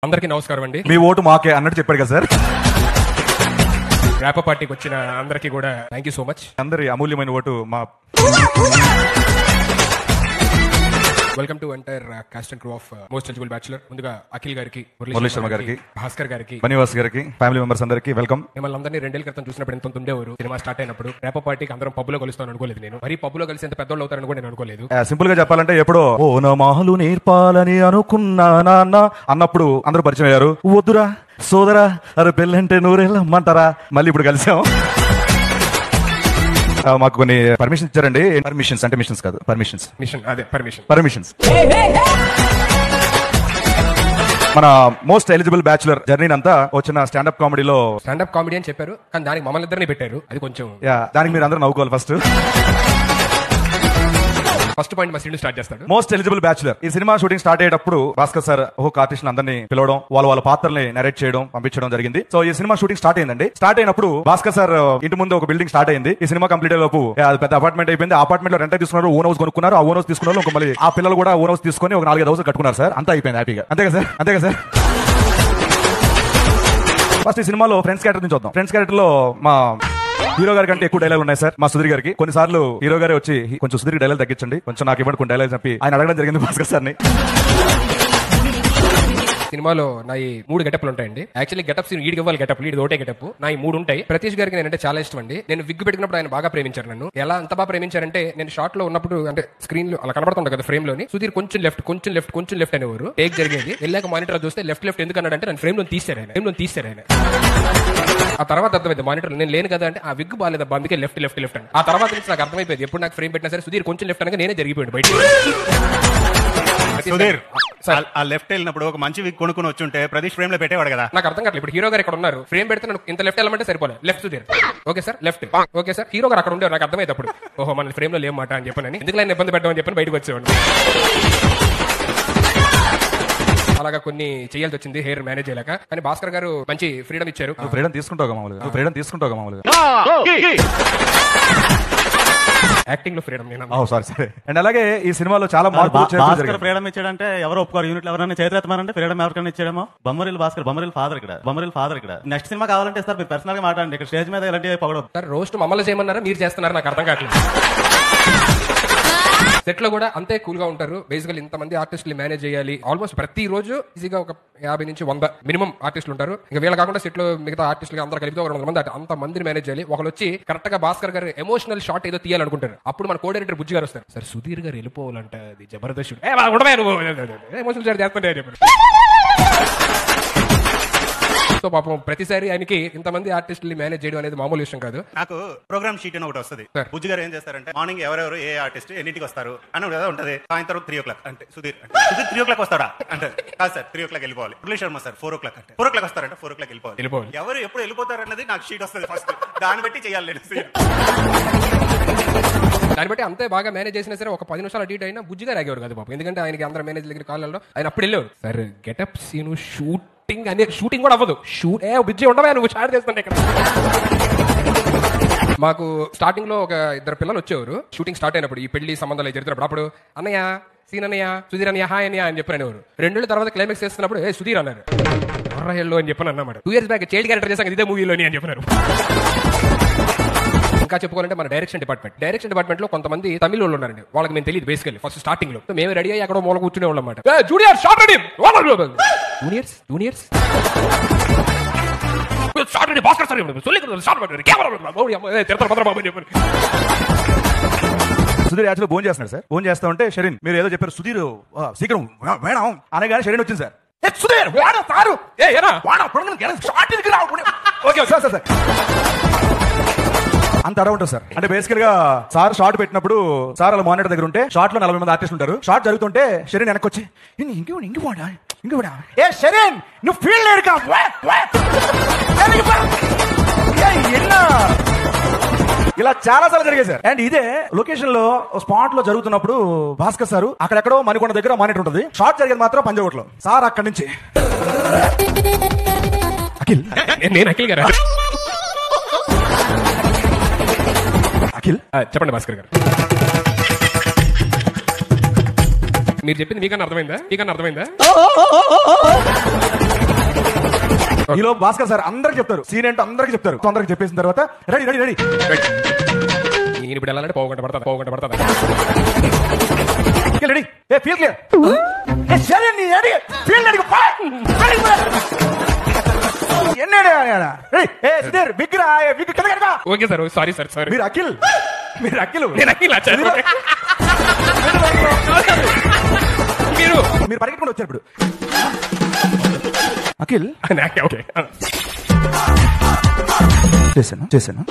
అందరికీ నమస్కారం అండి మీ ఓటు మాకే అన్నట్టు చెప్పాడు కదా సార్ ర్యాప పార్టీకి వచ్చిన అందరికీ కూడా థ్యాంక్ యూ సో మచ్ అందరి అమూల్యమైన ఓటు మా welcome to entire cast and crew of most eligible bachelor ముందుగా అఖిల్ గారికి మురళీ శర్మ గారికి, భాస్కర్ గారికి బనివాస్ గారికి ఫ్యామిలీ మెంబర్స్ అందరికి వెల్కమ్ మిమ్మల్ని అందరినీ రెండేళ్ల క్రితం చూసినప్పుడు ఎంత ఉండేవారు సినిమా స్టార్ట్ అయినప్పుడు రేప పార్టీకి అందరం పబ్బులో కలుస్తాను అనుకోలేదు నేను మరి పబ్బులో కలిసి ఎంత పెద్దోళ్ళు అవుతారని కూడా నేను అనుకోలేదు సింపుల్ గా చెప్పాలంటే ఎప్పుడో ఓ నమాలు నేర్పాలని అనుకున్నా నాన్న అన్నప్పుడు అందరూ పరిచయం అయ్యారు వద్దురా సోదరా అరే పెళ్ళంటే నూరేళ్ళమ్మంటారా మళ్ళీ ఇప్పుడు కలిసాం ఆ, మాకు కొన్ని పర్మిషన్ ఇచ్చారండి పర్మిషన్స్ అంటే మిషన్స్ కాదు పర్మిషన్స్ మిషన్ అదే పర్మిషన్ పర్మిషన్స్ మన మోస్ట్ ఎలిజిబుల్ బ్యాచులర్ జర్నీ అంతా వచ్చిన స్టాండప్ కామెడీలో స్టాండప్ కామెడీ అని చెప్పారు కానీ దానికి మమ్మల్ని ఇద్దరిని పెట్టారు అది కొంచెం యా దానికి మీరు అందరూ నవ్వుకోవాలి ఫస్ట్ ఫస్ట్ పాయింట్ మా శ్రీను స్టార్ట్ చేస్తాడు మోస్ట్ ఎలిజిబుల్ బ్యాచులర్ ఈ సినిమా షూటింగ్ స్టార్ట్ అయ్యేటప్పుడు భాస్కర్ సార్ ఒక్కొక్క ఆర్టిస్ట్ అందరినీ పిలవడం వాళ్ళ వాళ్ళ పాత్రల్ని నరేట్ చేయడం పంపించడం జరిగింది సో ఈ సినిమా షూటింగ్ స్టార్ట్ అయిందండి స్టార్ట్ అయినప్పుడు భాస్కర్ సార్ ఇంటి ముందు ఒక బిల్డింగ్ స్టార్ట్ అయింది ఈ సినిమా కంప్లీట్ అయ్యేలోపు ఏ, అది పెద్ద అపార్ట్మెంట్ అయిపోయింది అపార్ట్మెంట్ లో రెంట్ తీసుకున్నారు ఓన్ హౌస్ కొనుక్కున్నారు ఆ ఓన్ హౌస్ తీసుకున్న వాళ్ళు ఇంకో మళ్ళీ ఆ పిల్లలు కూడా ఓన్ హౌస్ తీసుకొని ఒక నాలుగైదు హౌస్ కట్టుకున్నారు సార్ అంతా అయిపోయింది హ్యాపీగా అంతే కదా సార్ అంతే కదా సార్ ఫస్ట్ ఈ సినిమాలో ఫ్రెండ్స్ క్యారెక్టర్ నుంచి చూద్దాం ఫ్రెండ్స్ క్యారెక్టర్ లో మా హీరో గారి కంటే ఎక్కువ డైలాగ్ ఉన్నాయి సార్ మా సుధీర్ గారికి కొన్నిసార్లు హీరో గారే వచ్చి కొంచెం సుధీర్ డైలాగ్ తగ్గించండి కొంచెం నాకు ఇవ్వండి కొన్ని డైలాగ్ చెప్పి ఆయన అడగడం జరిగింది భాస్కర్ సార్ని సినిమాలో నా ఈ మూడు గెటప్లు ఉంటాయండి యాక్చువల్లీ గెటప్స్ ఈడికి ఇవ్వాలి గెటప్ ఇది ఒకటే గెటప్ నా ఈ మూడు ఉంటాయి ప్రతీష్ గారికి నేనంటే చాలా ఇష్టం అండి నేను విగ్గు పెట్టుకున్నప్పుడు ఆయన బాగా ప్రేమించారు నన్ను ఎలా అంత బాగా ప్రేమించారంటే నేను షార్ట్ లో ఉన్నప్పుడు అంటే స్క్రీన్ లో అలా కనబడుతుంది కదా ఫ్రేమ్ లోని సుధీర్ కొంచెం లెఫ్ట్ కొంచెం లెఫ్ట్ కొంచెం లెఫ్ట్ అనేవారు టేక్ జరిగేది వెళ్ళాక మానిటర్ చూస్తే లెఫ్ట్ లెఫ్ట్ ఎందుకు అన్నాడంటే నన్ను ఫ్రేమ్ లో తీసారు ఆయన ఫ్రేమ్ లో తీసారు ఆయన ఆ తర్వాత అర్థమైంది మానిటర్ నేను లేను కదా అంటే ఆ విగ్గు బాగాలేదు అందుకే లెఫ్ట్ లెఫ్ట్ లెఫ్ట్ అని ఆ తర్వాత నుంచి నాకు అర్థమైపోయింది ఎప్పుడు నాకు ఫ్రేమ్ పెట్టినా సరే సుధీర్ కొంచెం లెఫ్ట్ అనగా నేనే జరిగిపోయాడు బయట సుధీర్ సార్. ఆ లెఫ్ట్ వెళ్ళినప్పుడు ఒక మంచి విగ్ కొనుక్కుని వచ్చుంటే ప్రదేశ్ ఫ్రేమ్ లో పెట్టేవాడు కదా నాకు అర్థం కావట్లేదు ఇప్పుడు హీరో గారు ఇక్కడ ఉన్నారు ఫ్రేమ్ పెడితే నన్ను ఇంత లెఫ్ట్ వెళ్ళమంటే సరిపోలే left Sudheer okay sir left okay sir hero గారు అక్కడ ఉండేవారు నాకు అర్థమైతే అప్పుడు ఓహో మన ఫ్రేమ్ లో లేవు మాట అని చెప్పానని ఎందుకు నేను ఇబ్బంది పెట్టామని చెప్పని బయటకు వచ్చేవాడు అలాగా కొన్ని చేయాల్సి వచ్చింది హెయిర్ మేనేజ్ చేయలేక కానీ భాస్కర్ గారు మంచి ఫ్రీడమ్ ఇచ్చారు నువ్వు ఫ్రీడమ్ తీసుకుంటావు మామూలుగా నువ్వు ఫ్రీడమ్ తీసుకుంటావు మామూలుగా యాక్టింగ్ లో ఫ్రీడమ్ నేను సారీ సరే అండ్ అలాగే ఈ సినిమాలో చాలా మార్పులు చేర్పులు భాస్కర్ జరిగాయి. ఫ్రీడమ్ ఇచ్చాడంటే ఎవరు ఒప్పుకోరు యూనిట్ ఎవరైనా చేతులెత్తమారంటే ఫ్రీడమ్ ఎవరికైనా ఇచ్చాడేమో బొమ్మరిల్ భాస్కర్ బొమ్మరిల్ ఫాదర్ ఇక్కడ బొమ్మరిల్ ఫాదర్ ఇక్కడ నెక్స్ట్ సినిమా కావాలంటే సార్ మీరు పర్సనల్ గా మాట్లాడండి ఇక్కడ స్టేజ్ మీద ఇలాంటి పొగడం సార్ రోస్ట్ మమ్మల్ని చేయమన్నారా మీరు చేస్తున్నారా నాకు అర్థం కావట్లేదు సెట్ లో కూడా అంతే కూల్ గా ఉంటారు బేసికల్ ఇంత మంది ఆర్టిస్టులు మేనేజ్ చేయాలి ఆల్మోస్ట్ ప్రతి రోజు ఈజీగా ఒక యాభై నుంచి వంద మినిమం ఆర్టిస్టులు ఉంటారు ఇంకా వీళ్ళ కాకుండా సెట్ లో మిగతా ఆర్టిస్టులు అందరూ కలిపి ఒక రెండు వందల మంది అంత మందిని మేనేజ్ చేయాలి ఒకళ్ళు వచ్చి కరెక్ట్ గా భాస్కర్ గారు ఎమోషనల్ షాట్ ఏదో తీయాలనుకుంటారు అప్పుడు మన కోఆర్డినేటర్ బుజ్జి గారు వస్తారు సార్ సుధీర్ గారు వెళ్ళిపోవాలంట అది జబర్దస్త్ shoot." ఏ, వా, ఉండవే నువ్వు ఎమోషనల్ షాట్ చేస్తుంటే అని చెప్పారు సో పాపం ప్రతిసారి ఆయనకి ఇంతమంది ఆర్టిస్టులు మేనేజ్ చేయడం అనేది మామూలు విషయం కాదు నాకు ప్రోగ్రామ్ షీట్ అని ఒకటి వస్తుంది Sir. బుజ్జి గారు ఏం చేస్తారంటే మార్నింగ్ ఎవరెవరు ఏ ఆర్టిస్ట్ ఎన్నింటికి వస్తారు అని కదా ఉంటది సాయంత్రం త్రీ ఓ క్లాక్ అంటే సుధీర్ అంటే, సుధీర్ త్రీ ఓ క్లాక్ వస్తాడా అంటే కాదు సార్ త్రీ ఓ క్లాక్ వెళ్ళిపోవాలి Murali Sharma sir four o'clock అంటే ఫోర్ ఓ క్లాక్ వస్తారంటే ఫోర్ ఓ క్లాక్ వెళ్ళిపోవాలి వెళ్ళిపోవాలి. ఎవరు ఎప్పుడు వెళ్ళిపోతారు అన్నది నాకు షీట్ వస్తుంది ఫస్ట్ దాన్ని బట్టి చేయాలి నేను scene. దాన్ని బట్టి అంతే బాగా మేనేజ్ చేసినా సరే ఒక పది నిమిషాలు అటు ఇటు అయినా బుజ్జిగా రాగేవారు కదా పాపం ఎందుకంటే ఆయనకి అందరూ మేనేజ్ దగ్గర కాలంలో ఆయన అప్పుడు వెళ్ళేవారు సార్ గెటప్ సీను షూటింగ్ అనే షూటింగ్ కూడా అవ్వదు షూట్ ఏ బుజ్జి ఉండవా నువ్వు షాట్ చేస్తుంటే ఇక్కడ మాకు స్టార్టింగ్ లో ఒక ఇద్దరు పిల్లలు వచ్చేవారు షూటింగ్ స్టార్ట్ అయినప్పుడు ఈ పెళ్లి సంబంధాలు జరుగుతున్నప్పుడు అప్పుడు అన్నయ్య సీన్ అన్నయ్య సుధీర్ అన్నయ్య హాయ్ అన్నయ్య అని చెప్పారు ఎవరు రెండేళ్ళ తర్వాత క్లైమాక్స్ చేస్తున్నప్పుడు ఏ సుధీర్ అన్నారు ఎల్లో అని చెప్పాను అన్నమాట two years back child character చేసాం ఇదే మూవీలోని అని చెప్పినారు ఇంకా చెప్పుకోవాలంటే మన డైరెక్షన్ డిపార్ట్మెంట్ డైరెక్షన్ డిపార్ట్మెంట్ లో కొంతమంది తమిళ వాళ్ళు ఉన్నారండి వాళ్ళకి మేము తెలియదు బేసికల్లీ ఫస్ట్ స్టార్టింగ్ లో మేము రెడీ అయ్యి అక్కడ మూల కూర్చునే వాళ్ళం అన్నమాట junior shot ready juniors juniors shot ready Bhaskar sir சொல்லி షార్ట్ రెడీ కెమెరా తిరుతల భద్ర బాబు అని చెప్పారు సుధీర్ యాక్చువల్ ఫోన్ చేస్తున్నాడు సార్ ఫోన్ చేస్తా ఉంటే షరీన్ మీరు ఏదో చెప్పారు సుధీర్ ఆ, శీఘ్రం వే- వేణం అనగానే షరీన్ వచ్చింది సార్ ఏ, సుధీర్ వేణ సారు ఏ ఏనా వాడా పొడగను గెల షార్ట్ ఇది రావు ఓకే సార్ సార్ సార్ అంత అడవ ఉంటుంది సార్ అంటే బేసికల్ గా సార్ షార్ట్ పెట్టినప్పుడు సార్ అలా మానిటర్ దగ్గర ఉంటే షార్ట్ లో నలభై మంది ఆర్టిస్ట్ ఉంటారు షార్ట్ జరుగుతుంటే షరీన్ వెనక్కి వచ్చి ఇంక ఇంక పోడా ఇంక పోడా ఏ షరీన్ నువ్వు ఫీల్డ్ లేడుకా ఇలా చాలా సార్లు జరిగాయి సార్ అండ్ ఇదే లొకేషన్ లో స్పాట్ లో జరుగుతున్నప్పుడు భాస్కర్ సార్ అక్కడెక్కడో మణికొండ దగ్గర మానిటర్ ఉంటుంది షార్ట్ జరిగేది మాత్రం పంజగుట్లో సార్ అక్కడి నుంచి అఖిల్ నేను అఖిల్ గారు అఖిల్ చెప్పండి భాస్కర్ గారు మీరు చెప్పింది మీకన్నా అర్థమైందా మీకన్నా అర్థమైందా ఈలో భాస్కర్ సార్ అందరికి చెప్తారు సీన్ ఏంటో అందరికి చెప్తారు తొందరగా చెప్పేసిన తర్వాత రెడీ రెడీ రెడీ నేను ఇప్పుడు వెళ్ళాలంటే పోగంట పడతా పోగంట పడతా రెడీ ఏ ఫీల్ క్లియర్ ఏ సరే నీ రెడీ ఫీల్ రెడీ ఎన్నాడు రెడీ ఏ సుధీర్ బిగ్ రా బిగ్ కింద కనుక okay sir sorry sir sorry మీరు అఖిల్ మీరు అఖిల్ నేను అఖిల్ ఆచార్య. మీరు మీరు పరిగెట్టుకుంటూ వచ్చారు ఇప్పుడు అఖిల్ నాకే ఓకే చేశాను చేశాను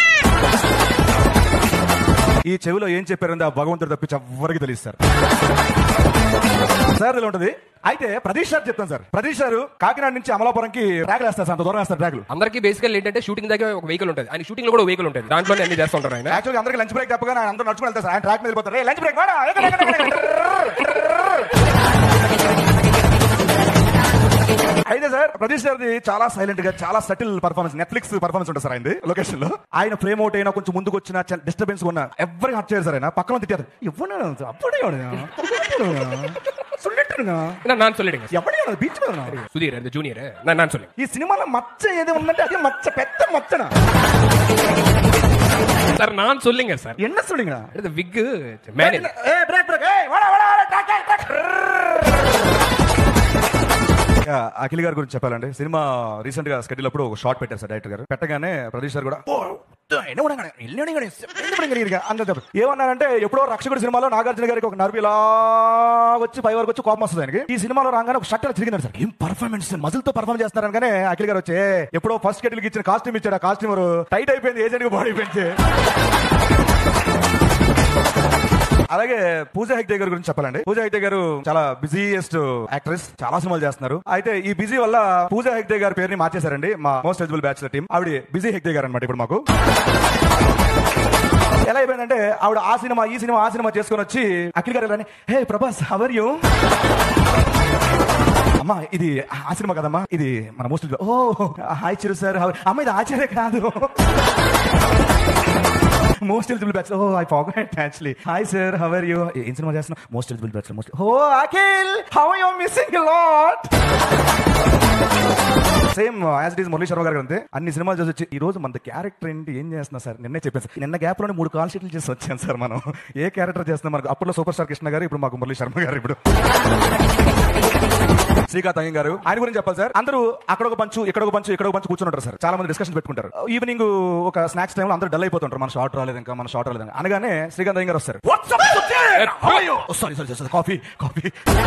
ఈ చెవిలో ఏం చెప్పారంటే ఆ భగవంతుడు తప్పించి ఎవ్వరికి తెలియదు సార్ సార్ ఇలా ఉంటది అయితే ప్రదీష్ సార్ చెప్తాను సార్ ప్రదీష్ సార్ కాకినాడ నుంచి అమలాపురంకి ట్రాక్లు వేస్తారు సార్ అంత దూరం వేస్తారు ట్రాక్లు అందరికి బేసికల్ ఏంటంటే షూటింగ్ దగ్గర ఒక వెహికల్ ఉంటుంది ఆయన షూటింగ్ లో కూడా వెహికల్ ఉంటుంది దాంట్లోనే అన్ని చేస్తూ ఉంటారు ఆయన యాక్చువల్గా అందరికి లంచ్ బ్రేక్ తప్పగా అందరూ నడుచుకుని వెళ్తారు సార్ ఆయన ట్రాక్ మీద వెళ్ళిపోతారు లంచ్ బ్రేక్ అయితే సార్ ప్రదీష్ గారిది చాలా సైలెంట్ గా చాలా సటిల్ పర్ఫార్మెన్స్ నెట్ఫ్లిక్స్ పర్ఫార్మెన్స్ ఉంటుంది సార్ ఆయన లొకేషన్ లో ఆయన ఫ్రేమ్ అవుట్ అయినా కొంచెం ముందుకు వచ్చిన డిస్టర్బెన్స్ ఉన్న ఎవరికి హట్ చేయరు సార్ ఆయన పక్కన తిట్టారు ఎవరు అప్పుడే సుల్లెట్టుగా నాన్ సొల్లిడింగ్ ఎవడే బీచ్ మీద సుధీర్ అది జూనియర్ నాన్ సొల్లింగ్ ఈ సినిమాలో మచ్చ ఏది ఉందంటే అదే మచ్చ పెద్ద మచ్చన సార్ నాన్ సొల్లింగ్ సార్ ఎన్న సుల్లింగ్ విగ్ మేనేజ్ ఏ బ్రేక్ బ్రేక్ ఏ వాడా వాడా వాడా ట్రాక్ ట్రాక్ అఖిల్ గారి గురించి చెప్పాలండి సినిమా రీసెంట్ గా స్కెడ్యూల్ అప్పుడు ఒక షార్ట్ పెట్టారు సార్ డైరెక్టర్ గారు పెట్టగానే ప్రదీష్ సార్ కూడా "ఓ, ఎన్ని ఉడగానే, ఎన్ని ఉడగానే, ఎన్ని ఉడగానే ఇరిగా" అందరూ చెప్పారు. ఏమన్నారంటే ఎప్పుడో రక్షకుడు సినిమాలో నాగార్జున గారికి ఒక నర్వి ఇలా వచ్చి పై వరకు వచ్చి కోపం వస్తుంది ఆయనకి ఈ సినిమాలో రాగానే ఒక షర్ట్ ఇలా తిరిగింది సార్ ఏం పర్ఫార్మెన్స్ మజిల్ తో పర్ఫార్మ్ చేస్తున్నారు అనగానే అఖిల్ గారు వచ్చి "ఏ, ఎప్పుడో ఫస్ట్ కెటిల్ ఇచ్చిన కాస్ట్యూమ్ ఇచ్చాడు ఆ కాస్ట్యూమ్ టైట్ అయిపోయింది ఏజెంట్ గా బాడీ పెంచి అలాగే పూజ హెగ్డే గారి గురించి చెప్పాలండి పూజ హెగ్డే గారు చాలా బిజీయెస్ట్ యాక్ట్రెస్ చాలా సినిమాలు చేస్తున్నారు అయితే ఈ బిజీ వల్ల పూజ హెగ్డే గారి పేరుని మార్చేశారండి మా మోస్ట్ ఎలిజిబుల్ బ్యాచులర్ టీం ఆవిడ బిజీ హెగ్డే గారు అనమాట ఇప్పుడు మాకు ఎలా అయిపోయిందంటే ఆవిడ ఆ సినిమా ఈ సినిమా ఆ సినిమా చేసుకొని వచ్చి అఖిల్ గారు ఎలా హే ప్రభాస్ హవర్ యూ అమ్మా ఇది ఆ సినిమా కదమ్మా ఇది మన most oh hi Chiru sir అమ్మ ఇది ఆచార్య కాదు most eligible batch oh I forgot actually hi sir how are you ఏం సినిమా చేస్తున్నా most eligible batch most oh Akhil how are you missing lot same as it is Murali Sharma గారు అంతే అన్ని సినిమాలు చేసి వచ్చి ఈ రోజు మన క్యారెక్టర్ ఏంటి ఏం చేస్తున్నా సార్ నిన్నే చెప్పాను సార్ నిన్న గ్యాప్ లోనే మూడు కాల్ షీట్లు చేసి వచ్చాను సార్ మనం ఏ క్యారెక్టర్ చేస్తున్నాం మనకు అప్పట్లో సూపర్ స్టార్ కృష్ణ గారు ఇప్పుడు మాకు మురళీ శర్మ గారు ఇప్పుడు శ్రీకాంత్ అయ్యం గారు ఆయన గురించి చెప్పాలి సార్ అందరూ అక్కడ ఒక పంచు ఇక్కడ ఒక పంచు ఇక్కడ ఒక పంచు కూర్చుంటారు సార్ చాలా మంది డిస్కషన్ పెట్టుకుంటారు ఈవినింగ్ ఒక స్నాక్స్ టైంలో అందరూ డల్ అయిపోతుంటారు మన షార్ట్ రాలేదు ఇంకా మన షార్ట్ రాలేదు ఇంకా. అనగానే శ్రీకాంత్ అయ్యం గారు వస్తారు sorry sorry sorry coffee coffee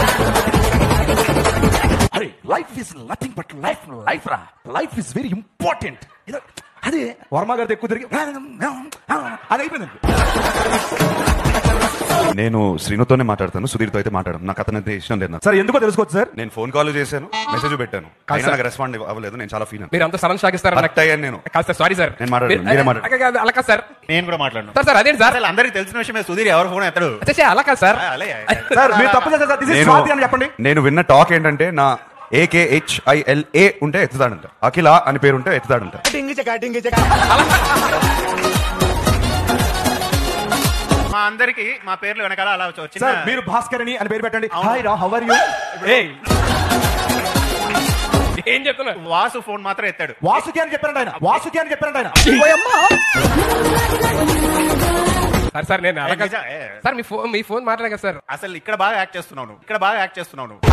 అరే life is nothing but life life రా లైఫ్ ఇస్ వెరీ ఇంపార్టెంట్ అదే వర్మ గారితో ఎక్కువ తిరిగి అది అయిపోయింది నేను శ్రీనుతోనే మాట్లాడతాను సుధీర్తో అయితే మాట్లాడను నాకు అతనైతే ఇష్టం లేదు నాకు. సార్ ఎందుకో తెలుసుకోవచ్చు సార్ నేను ఫోన్ కాల్ చేశాను మెసేజ్ పెట్టాను అయినా సార్. నాకు రెస్పాండ్ అవ్వలేదు నేను చాలా ఫీల్ మీరు అంత సడన్ షాక్ ఇస్తారా Hurt అయ్యాను నేను. కాదు సార్ సారీ సార్ నేను మాట్లాడను. మీరు- మీరే మాట్లాడండి. అలా కాదు, అలా కాదు సార్ నేను కూడా మాట్లాడను సార్ సార్ అదేంటి సార్ అసలు అందరికి తెలిసిన విషయమే సుధీర్ ఎవరు ఫోన్ ఎత్తడు అచ్చా అలా కాదు సార్ ఆ, అలాగే. సార్ మీరు తప్పు చేశారు సార్ దిస్ ఇస్ నేను స్వాతి అని చెప్పండి నేను విన్న టాక్ ఏంటంటే నా ఏకేహెచ్ఐఎల్ఏ ఉంటే ఎత్తుతాడంట అఖిల అని పేరు ఉంటే ఎత్తుతాడంట మా అందరికి మా పేర్లు వెనకాల అలా వచ్చి సార్ మీరు భాస్కర్ అని పేరు పెట్టండి హాయ్ రా హౌ ఆర్ యూ ఏం చెప్తున్నా వాసు ఫోన్ మాత్రం ఎత్తాడు వాసుకి అని చెప్పారంట ఆయన వాసుకి అని చెప్పారంట ఆయన సార్ సార్ నేను అలా కాదు. నిజం, ఏ. సార్ మీ ఫోన్ మీ ఫోన్ మాట్లాడే కదా సార్ అసలు ఇక్కడ బాగా యాక్ట్ చేస్తున్నావు నువ్వు. ఇక్కడ బాగా యాక్ట్ చేస్తున్నావు నువ్వు.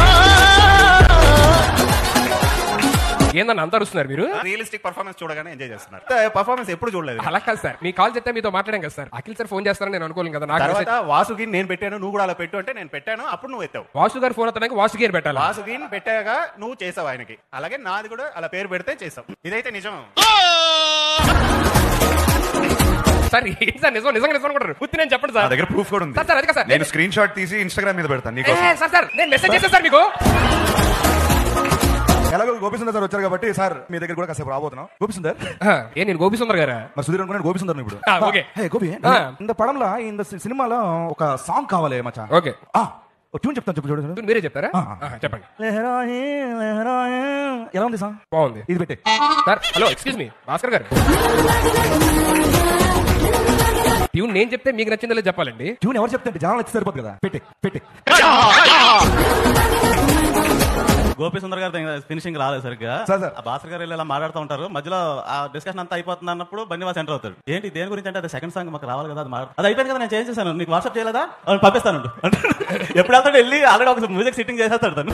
ఏందన్న అంత అరుస్తున్నారు మీరు రియలిస్టిక్ పర్ఫార్మెన్స్ చూడగానే ఎంజాయ్ చేస్తున్నారు పర్ఫార్మెన్స్ ఎప్పుడు చూడలేదు అలా కాదు సార్ మీ కాల్ చెప్తే మీతో మాట్లాడాం కదా సార్ అఖిల్ సార్ ఫోన్ చేస్తారని నేను అనుకోలేం కదా నాకు తర్వాత వాసుకి నేను పెట్టాను నువ్వు కూడా అలా పెట్టు అంటే నేను పెట్టాను అప్పుడు నువ్వు ఎత్తావు వాసు గారు ఫోన్ అతనికి వాసు గేర్ పెట్టాలి వాసుకి పెట్టాక నువ్వు చేసావు ఆయనకి అలాగే నాది కూడా అలా పేరు పెడితే చేసావు ఇదైతే నిజం సార్ ఏం సార్ నిజం నిజంగా నిజం అనుకుంటారు ఉత్తి నేను చెప్పండి నా సార్ దగ్గర ప్రూఫ్ కూడా ఉంది సార్, సార్, అది కాదు సార్. నేను స్క్రీన్ షాట్ తీసి ఇన్స్టాగ్రామ్ మీద పెడతాను ఏ, నీకు సార్ సార్ నేను మెసేజ్ చేశాను సార్ మీకు ఎలాగో గోపిసుందర్ సార్ వచ్చారు కాబట్టి సార్ మీ దగ్గర కూడా కాసేపు రాబోతున్నాం గోపిసుందర్ ఆ, ఏ నేను గోపి సుందర్ గారా మరి సుధీర్ అనుకున్నాను గోపిసుందర్ ఇప్పుడు ఆ, ఓకే. హే గోపి ఆ. ఇంత పడంలో ఇంత సినిమాలో ఒక సాంగ్ కావాలి మచ్చా ఓకే ఆ, ఒక ట్యూన్ చెప్తాను చెప్పు చూడు చూడు. మీరే చెప్తారా ఆ. ఆ, చెప్పండి లెహరాయి, లెహరాయి. ఎలా ఉంది సాంగ్ బాగుంది ఇది పెట్టే sir hello excuse me Bhaskar గారు ట్యూన్ నేను చెప్తే మీకు నచ్చిందో చెప్పాలండి ట్యూన్ ఎవరు చెప్తే జనాలు వచ్చి సరిపోదు కదా పెట్టి పెట్టి గోపి సుందర్ గారి ఫినిషింగ్ రాలేదు సరిగ్గా సార్, సార్. ఆ భాస్కర్ గారు ఇలా మాట్లాడుతూ ఉంటారు మధ్యలో ఆ డిస్కషన్ అంతా అయిపోతుంది అన్నప్పుడు బన్నీవాస్ ఎంటర్ అవుతాడు ఏంటి దేని గురించి అంటే అది సెకండ్ సాంగ్ మాకు రావాలి కదా అది మాట్లాడు అది అయిపోయింది కదా నేను చేంజ్ చేశాను నీకు వాట్సాప్ చేయలేదా అవును, పంపిస్తాను అంటే ఎప్పుడు వెళ్తాడు వెళ్ళి ఆల్రెడీ ఒక మ్యూజిక్ సిట్టింగ్ చేసేస్తాడు తను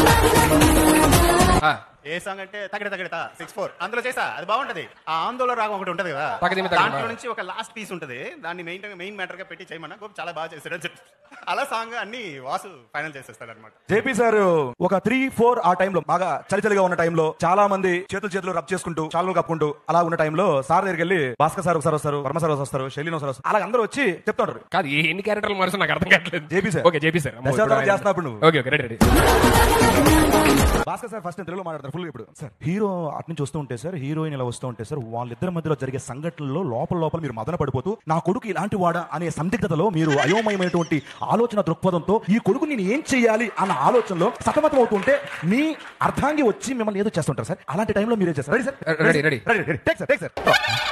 ఆ, ఏ సాంగ్ అంటే తగడ తగడతా సిక్స్ ఫోర్ అందులో చేసా అది బాగుంటది ఆ ఆందోళన రాగం ఒకటి ఉంటది కదా తగదిమి తగదిమి. దాంట్లో నుంచి ఒక లాస్ట్ పీస్ ఉంటది దాన్ని మెయిన్ మెయిన్ మ్యాటర్ గా పెట్టి చేయమన్నా గోపి చాలా బాగా చేశాడు అని చెప్పి అలా సాంగ్ అన్ని వాసు ఫైనల్ చేసేస్తాడు అనమాట జేపీ సార్ ఒక త్రీ ఫోర్ ఆ టైంలో బాగా చలి చలిగా ఉన్న టైంలో చాలా మంది చేతులు చేతులు రబ్ చేసుకుంటూ చాలు కప్పుకుంటూ అలా ఉన్న టైంలో సార్ దగ్గరికి వెళ్ళి భాస్కర్ సార్ ఒకసారి వస్తారు వర్మ సార్ వస్తారు శైలిన్ ఒకసారి వస్తారు అలా అందరూ వచ్చి చెప్తుంటారు కాదు ఏ- ఎన్ని క్యారెక్టర్లు మారుస్తా నాకు అర్థం కావట్లేదు JP sir. Okay JP sir అమ్మో, దశావతారం ఇప్పుడు ఆయన- చేస్తున్నప్పుడు నువ్వు. Okay okay ready ready Bhaskar sir first తెలుగులో మాట్లాడతారు ఫుల్ ఇప్పుడు సార్ హీరో అటు నుంచి వస్తూ ఉంటే సార్ హీరోయిన్ ఇలా వస్తూ ఉంటే సార్ వాళ్ళిద్దరి మధ్యలో జరిగే సంఘటనల్లో లోపల లోపల మీరు మదన పడిపోతూ నా కొడుకు ఇలాంటి వాడా అనే సందిగ్ధతలో మీరు అయోమయమైనటువంటి ఆలోచన దృక్పథంతో ఈ కొడుకు నేను ఏం చేయాలి అన్న ఆలోచనలో సతమతం అవుతుంటే మీ అర్థాంగి వచ్చి మిమ్మల్ని ఏదో చేస్తుంటారు సార్ అలాంటి టైంలో మీరే చేస్తారు ready sir ready, ready. Ready ready take sir take sir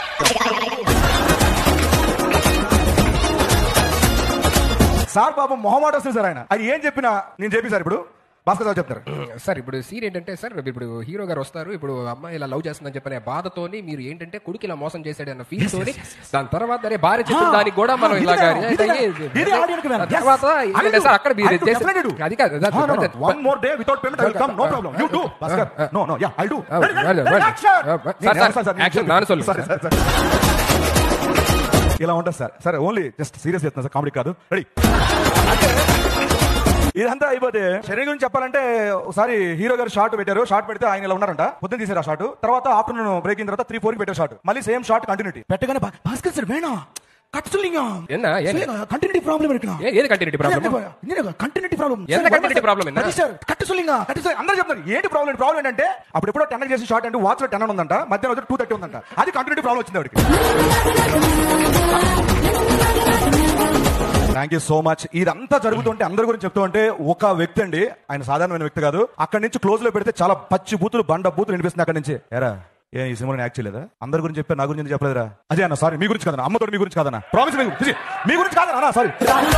sir పాపం మొహమాట వస్తుంది సార్ ఆయన అది ఏం చెప్పినా నేను చెప్పి సార్ ఇప్పుడు భాస్కర్ సార్ చెప్తారు సార్ ఇప్పుడు సీన్ ఏంటంటే సార్ ఇప్పుడు హీరో గారు వస్తారు ఇప్పుడు అమ్మాయి ఇలా లవ్ చేస్తుందని చెప్పిన బాధతోని మీరు ఏంటంటే కొడుకు ఇలా మోసం చేశాడు అన్న ఫీల్ తోని దాని తర్వాత అరే భార్య చెప్పిన దానికి కూడా మనం ఇది ఇలాగా కదా, ఇది కదా. ఇది audience కి వేయాలి. Yes. తర్వాత I ఏంటంటే do. సార్ అక్కడ మీరు I do, చేసే- definitely do. అది కాదు that- No, no, no. that- One more day without payment, I will come. No problem. You do, Bhaskar. No, no. Yeah, I'll do. Oh, Ready, ready, well, ready, well. action. Oh, but- నేను sir, చేస్తాను, sir, నేను action చేస్తాను. నాన్న సొల్లు. Sorry, sorry, sorry. ఇలా ఉంటుంది sir సరే only just serious చేస్తున్నా సార్ కామెడీ కాదు రెడీ ఇదంతా అయిపోతే శరీరం గురించి చెప్పాలంటే ఒకసారి హీరో గారు షార్ట్ పెట్టారు షార్ట్ పెడితే ఆయన ఇలా ఉన్నారంట పొద్దున్న తీసారు ఆ షాట్ తర్వాత ఆఫ్టర్నూన్ బ్రేక్ అయిన తర్వాత త్రీ ఫోర్ కి పెట్టారు షాట్ మళ్ళీ సేమ్ షాట్ కంటిన్యూటీ పెట్టగానే భా- భాస్కర్ సార్ వేణా కట్టులింగా ఎన్నా? ఏంటి? కంటిన్యూటీ ప్రాబ్లం ఇరుకునా ఏ- ఏది కంటిన్యూటీ ప్రాబ్లమ్ కంటిన్యూటీ ప్రాబ్లం ఎంత continuity problem ఏనా? సార్ కట్టు సులింగా కట్టు సులింగా అందరూ చెప్తారు ఏంటి ప్రాబ్లం ప్రాబ్లం ఏంటంటే అప్పుడు ఎప్పుడో టెన్ చేసి షార్ట్ అంటే వాచ్ లో టెన్ ఉందంట మధ్యాహ్నం వచ్చి టూ థర్టీ ఉందంట అది కంటిన్యూటీ ప్రాబ్లం వచ్చింది ఆవిడకి థ్యాంక్ యూ సో మచ్ ఇదంతా జరుగుతుంటే అందరి గురించి చెప్తూ ఉంటే ఒక వ్యక్తి అండి ఆయన సాధారణమైన వ్యక్తి కాదు అక్కడి నుంచి క్లోజ్ లో పెడితే చాలా పచ్చి బూతులు బండ బూతులు వినిపిస్తుంది అక్కడి నుంచి ఎరా ఏ ఈ సినిమా యాక్ట్ చేయలేదా అందరి గురించి చెప్పా నా గురించి ఎందుకు చెప్పలేదురా అదే అన్న సారీ మీ గురించి కాదన్న అమ్మతో మీ గురించి కాదన్న ప్రామిస్ మీ గురించి మీ గురించి కాదన్న సారీ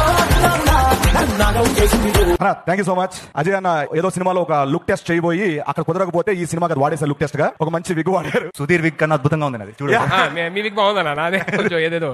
అన్న thank you so much Ajay అన్న ఏదో సినిమాలో ఒక లుక్ టెస్ట్ చేయబోయి అక్కడ కుదరకపోతే ఈ సినిమాకి అది వాడేసారు లుక్ టెస్ట్ గా ఒక మంచి విగ్ వాడారు సుధీర్ విక్ కన్నా అద్భుతంగా ఉంది అది చూడండి Yeah. మీ మీకు బాగుందన్నా నాదే కొంచెం ఏదేదో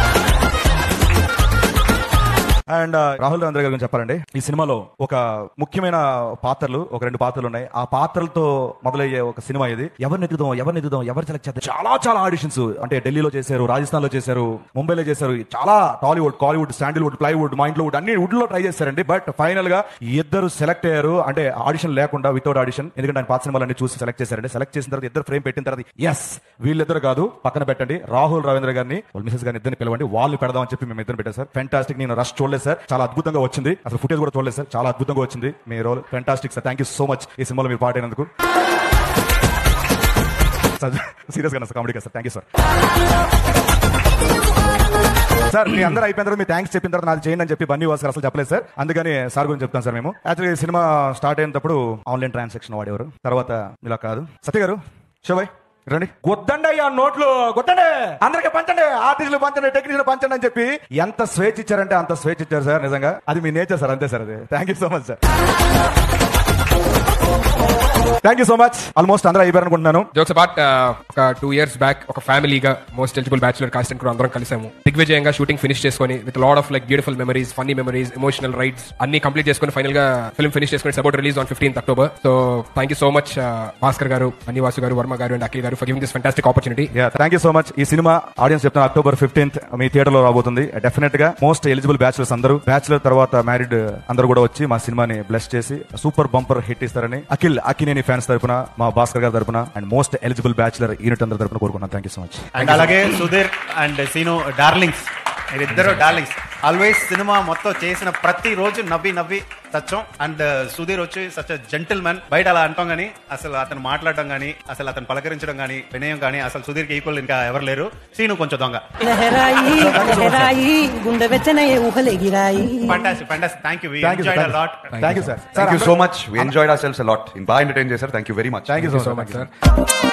అండ్ రాహుల్ గాంధీ గారి గురించి చెప్పాలండి ఈ సినిమాలో ఒక ముఖ్యమైన పాత్రలు ఒక రెండు పాత్రలు ఉన్నాయి ఆ పాత్రలతో మొదలయ్యే ఒక సినిమా ఇది ఎవరిని ఎదుగుదాం ఎవరిని ఎదుగుదాం ఎవరు సెలెక్ట్ చేద్దాం చాలా చాలా ఆడిషన్స్ అంటే ఢిల్లీలో చేశారు రాజస్థాన్ లో చేశారు ముంబైలో చేశారు చాలా టాలీవుడ్ కాలీవుడ్ శాండిల్వుడ్ ప్లైవుడ్ మా ఇంట్లో వుడ్ అన్ని వుడ్ లో ట్రై చేశారండి బట్ ఫైనల్ గా ఇద్దరు సెలెక్ట్ అయ్యారు అంటే ఆడిషన్ లేకుండా వితౌట్ ఆడిషన్ ఎందుకంటే ఆయన పాత సినిమాలు అన్ని చూసి సెలెక్ట్ చేశారండి సెలెక్ట్ చేసిన తర్వాత ఇద్దరు ఫ్రేమ్ పెట్టిన తర్వాత ఎస్ వీళ్ళిద్దరు కాదు పక్కన పెట్టండి రాహుల్ రవీంద్ర గారిని వాళ్ళ మిసెస్ గారిని ఇద్దరిని పిలవండి వాళ్ళు పెడదామని చెప్పి మేము ఇద్దరు పెట్టారు సార్ ఫెంటాస్టిక్ నేను రష్ చూడలేదు సార్ చాలా అద్భుతంగా వచ్చింది అసలు ఫుటేజ్ కూడా చూడలేదు సార్ చాలా అద్భుతంగా వచ్చింది మీ role fantastic sir thank you so much ఈ సినిమాలో మీరు పాట అయినందుకు సీరియస్ గా sir comedy sir thank you sir sir మీ అందరూ అయిపోయిన తర్వాత మీ థ్యాంక్స్ చెప్పిన తర్వాత నాకు చేయండి అని చెప్పి బన్నీ వాస్ గారు అసలు చెప్పలేదు సార్ అందుకని సార్ గురించి చెప్తాను సార్ మేము యాక్చువల్లీ సినిమా స్టార్ట్ అయినప్పుడు ఆన్లైన్ ట్రాన్సాక్షన్ వాడేవారు తర్వాత ఇలా కాదు సత్య గారు శివయ్ రండి గొద్దండి అయ్యా నోట్లు గొద్దండి అందరికి పంచండి ఆర్టిస్టులు పంచండి టెక్నీషియన్ పంచండి అని చెప్పి ఎంత స్వేచ్ఛ ఇచ్చారంటే అంత స్వేచ్ఛ ఇచ్చారు సార్ నిజంగా అది మీ నేచర్ సార్ అంతే సార్ అది thank you so much sir thank you so much almost అందరూ అయిపోయారు అనుకుంటున్నాను జోక్స్ అబాట్ ఒక టూ ఇయర్స్ బ్యాక్ ఒక ఫ్యామిలీగా most eligible bachelor cast and అందరం కలిసాము దిగ్విజయంగా షూటింగ్ ఫినిష్ చేసుకొని with lot of like beautiful memories funny memories emotional rides అన్ని కంప్లీట్ చేసుకొని ఫైనల్ గా ఫిల్మ్ ఫినిష్ చేసుకొని support release on fifteenth October so thank you so much Bhaskar గారు అనివాసు గారు వర్మ గారు అండ్ అఖిల్ గారు for giving this fantastic opportunity yeah thank you so much ఈ సినిమా ఆడియన్స్ చెప్తాను అక్టోబర్ ఫిఫ్టీన్త్ మీ థియేటర్ లో రాబోతుంది డెఫినెట్ గా మోస్ట్ ఎలిజిబుల్ బ్యాచులర్స్ అందరూ బ్యాచులర్ తర్వాత మ్యారీడ్ అందరూ కూడా వచ్చి మా సినిమాని బ్లెస్ చేసి సూపర్ బంపర్ హిట్ ఇస్తారని అఖిల్ అఖినేని ఫ్యాన్స్ తరపున మా భాస్కర్ గారి తరపున and most eligible bachelor unit అందరి తరపున కోరుకున్నాను thank you so much and అలాగే సుధీర్ అండ్ సీను డార్లింగ్స్ మీరిద్దరు డార్లింగ్స్ ఆల్వేస్ సినిమా మొత్తం చేసిన ప్రతి రోజు నవ్వి నవ్వి సచ్చం అండ్ సుధీర్ వచ్చి సచ్ జెంటిల్ మ్యాన్ బయట అలా అంటాం గానీ అసలు అతను మాట్లాడడం గానీ అసలు అతను పలకరించడం గానీ వినయం గానీ అసలు సుధీర్కి ఈక్వల్ ఇంకా ఎవరు లేరు సీను కొంచెం దొంగ లహరాయి లహరాయి గుండె వెచ్చనే ఊహలెగిరాయి fantastic fantastic thank you thank you enjoyed lot thank you sir thank you so much we enjoyed ourselves a lot బాగా ఎంటర్టైన్ చేశారు thank you very much thank you so much sir